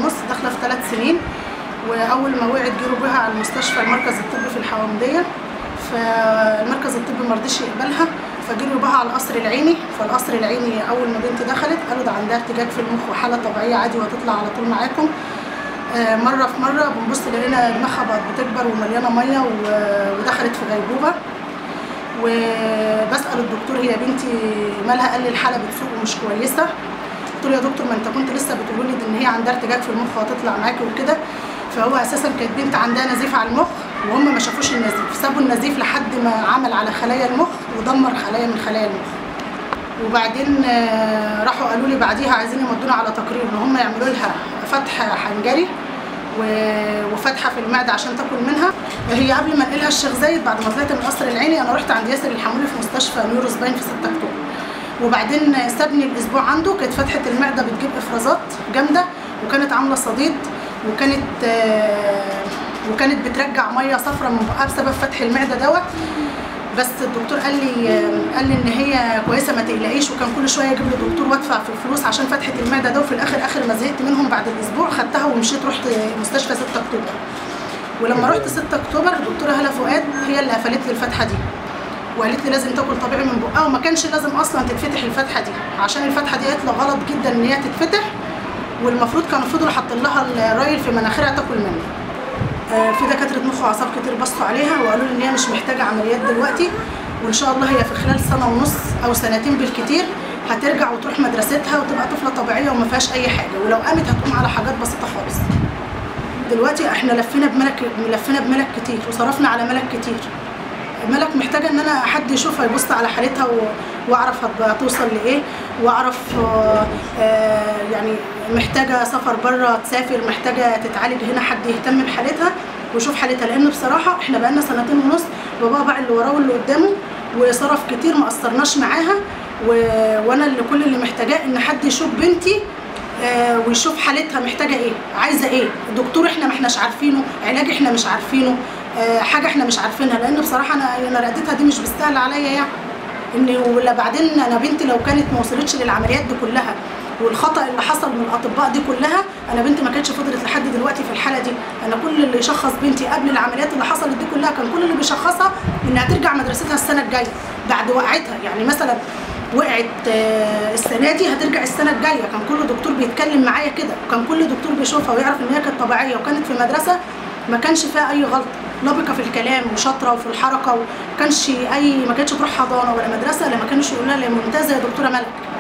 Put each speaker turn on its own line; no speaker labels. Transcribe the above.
ونص داخله في ثلاث سنين واول ما وقعت جيروا بها على المستشفى المركز الطبي في الحوامديه فالمركز الطبي ما رضيش يقبلها فجروا بها على القصر العيني فالقصر العيني اول ما بنتي دخلت قالوا ده عندها ارتجاج في المخ وحاله طبيعيه عادي وهتطلع على طول معاكم آه، مره في مره بنبص لقينا دماغها بقت بتكبر ومليانه ميه و- ودخلت في غيبوبه وبسال الدكتور هي بنتي مالها قال لي الحاله بتسوق ومش كويسه قلت له يا دكتور ما انت كنت لسه بتقول لي ان هي عندها ارتجاج في المخ وهتطلع معاكي وكده فهو اساسا كانت بنت عندها نزيف على المخ وهم ما شافوش النزيف سابوا النزيف لحد ما عمل على خلايا المخ ودمر خلايا من خلايا المخ وبعدين آه، راحوا قالوا لي بعديها عايزين يمضونا على تقرير ان هم يعملوا لها فتح حنجري و- وفتحه في المعده عشان تاكل منها هي قبل ما انقلها الشيخ زايد بعد ما طلعت من القصر العيني انا رحت عند ياسر الحمولي في مستشفى نيورو سباين في 6 اكتوبر وبعدين سابني الاسبوع عنده كانت فتحه المعده بتجيب افرازات جامده وكانت عامله صديد وكانت آه، وكانت بترجع ميه صفرا من بقها بسبب فتح المعده دوت بس الدكتور قال لي قال لي ان هي كويسه ما تقلقيش وكان كل شويه اجيب له دكتور وادفع في الفلوس عشان فتحه المعده ده وفي الاخر اخر ما زهقت منهم بعد الاسبوع خدتها ومشيت رحت مستشفى 6 اكتوبر ولما رحت 6 اكتوبر الدكتوره هلا فؤاد هي اللي قفلت لي الفتحه دي وقالت لي لازم تاكل طبيعي من بقها وما كانش لازم اصلا تتفتح الفتحه دي عشان الفتحه دي قالت له غلط جدا ان هي تتفتح والمفروض كانوا فضلوا حاطين لها الرايل في مناخيرها تاكل منه آه، في دكاتره مخ واعصاب كتير بصوا عليها وقالوا لي ان هي مش محتاجه عمليات دلوقتي وان شاء الله هي في خلال سنه ونص او سنتين بالكتير هترجع وتروح مدرستها وتبقى طفله طبيعيه وما فيهاش اي حاجه ولو قامت هتقوم على حاجات بسيطه خالص دلوقتي احنا لفينا بملك لفينا بملك كتير وصرفنا على ملك كتير ملك محتاجه ان انا حد يشوفها يبص على حالتها و... واعرف هتبقى توصل لايه واعرف آه، آه، يعني محتاجه سفر بره تسافر محتاجه تتعالج هنا حد يهتم بحالتها ويشوف حالتها لان بصراحه احنا بقالنا سنتين ونص بابا باع اللي وراه واللي قدامه وصرف كتير ما قصرناش معاها و... وانا اللي كل اللي محتاجاه ان حد يشوف بنتي آه، ويشوف حالتها محتاجه ايه عايزه ايه دكتور احنا ما احناش عارفينه علاج احنا مش عارفينه آه، حاجه احنا مش عارفينها لان بصراحه انا انا رقدتها دي مش بتستاهل عليا يعني ان ولا بعدين انا بنتي لو كانت ما وصلتش للعمليات دي كلها والخطا اللي حصل من الاطباء دي كلها انا بنتي ما كانتش فضلت لحد دلوقتي في الحاله دي انا كل اللي يشخص بنتي قبل العمليات اللي حصلت دي كلها كان كل اللي بيشخصها انها ترجع مدرستها السنه الجايه بعد وقعتها يعني مثلا وقعت آه، السنه دي هترجع السنه الجايه كان كل دكتور بيتكلم معايا كده وكان كل دكتور بيشوفها ويعرف ان هي كانت طبيعيه وكانت في مدرسه ما كانش فيها اي غلطه لبقه في الكلام وشاطره وفي الحركه وما كانش اي ما كانتش تروح حضانه ولا مدرسه لما كانش يقول لها يا ممتازه يا دكتوره ملك